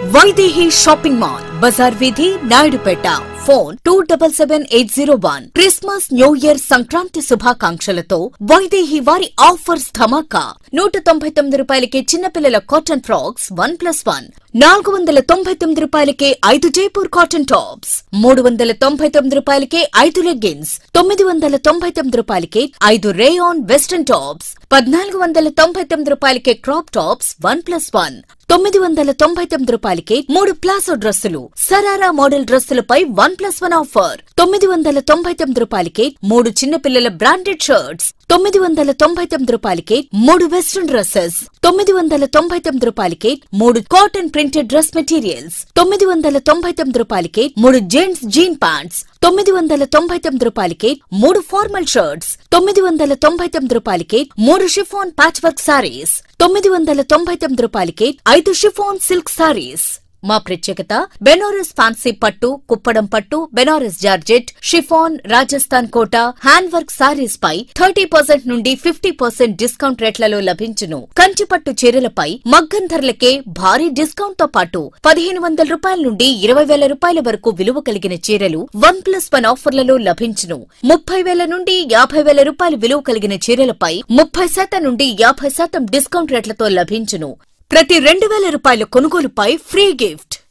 Vaidehi shopping mall బజార్ వీధి Naidupeta phone two double seven eight zero one Christmas new year Sankranti శుభాకాంక్షలతో వైదేహి వారి ఆఫర్స్ ధమాకా నూట తొంభై తొమ్మిది రూపాయలకి చిన్నపిల్లల cotton frocks one plus one నాలుగు వందల తొంభై తొమ్మిది రూపాయలకే ఐదు జైపూర్ కాటన్ టాప్స్ మూడు వందల తొంభై తొమ్మిది రూపాయలకే ఐదు లెగ్గిన్స్ తొమ్మిది వందల తొంభై తొమ్మిది రూపాయలకే ఐదు రేయాన్ వెస్టర్న్ టాప్స్ పద్నాలుగు వందల తొంభై తొమ్మిది రూపాయలకే crop tops one plus one తొమ్మిది వందల తొంభై తొమ్మిది రూపాయలకే మూడు ప్లాసో డ్రెస్సులు సరారా మోడల్ డ్రెస్సులపై వన్ ప్లస్ వన్ ఆఫర్ తొమ్మిది వందల తొంభై తొమ్మిది రూపాయలకే మూడు చిన్నపిల్లల బ్రాండెడ్ షర్ట్స్ తొమ్మిది వందల తొంభై తొమ్మిది రూపాయలకే మూడు వెస్ట్రన్ డ్రెస్సెస్ తొమ్మిది వందల తొంభై తొమ్మిది రూపాయలకే మూడు కాటన్ ప్రింటెడ్ డ్రెస్ మెటీరియల్స్ తొమ్మిది వందల తొంభై తొమ్మిది రూపాయలకే మూడు జెంట్స్ జీన్ ప్యాంట్స్ తొమ్మిది వందల తొంభై తొమ్మిది రూపాయలకే మూడు ఫార్మల్ షర్ట్స్ తొమ్మిది వందల తొంభై తొమ్మిది రూపాయలకే మూడు షిఫాన్ ప్యాచ్ వర్క్ సారీస్ తొమ్మిది వందల తొంభై తొమ్మిది రూపాయలకే ఐదు షిఫాన్ సిల్క్ సారీస్ మా ప్రత్యేకత బెనారస్ ఫ్యాన్సీ పట్టు కుప్పడం పట్టు Banaras georgette chiffon Rajasthan Kota hand work saris పై థర్టీ పర్సెంట్ నుండి ఫిఫ్టీ పర్సెంట్ డిస్కౌంట్ రేట్లలో లభించును కంచిపట్టు చీరలపై మగ్గం ధరలకే భారీ డిస్కౌంట్ తో పాటు పదిహేను వందల రూపాయల నుండి ఇరవై వేల రూపాయల వరకు విలువ కలిగిన చీరలు వన్ ప్లస్ వన్ ఆఫర్లలో లభించును ముప్పై వేల నుండి యాభై వేల రూపాయల విలువ కలిగిన చీరలపై ముప్పై శాతం నుండి యాభై శాతం డిస్కౌంట్ రేట్లతో లభించును ప్రతి రెండు వేల రూపాయల కొనుగోలుపై ఫ్రీ గిఫ్ట్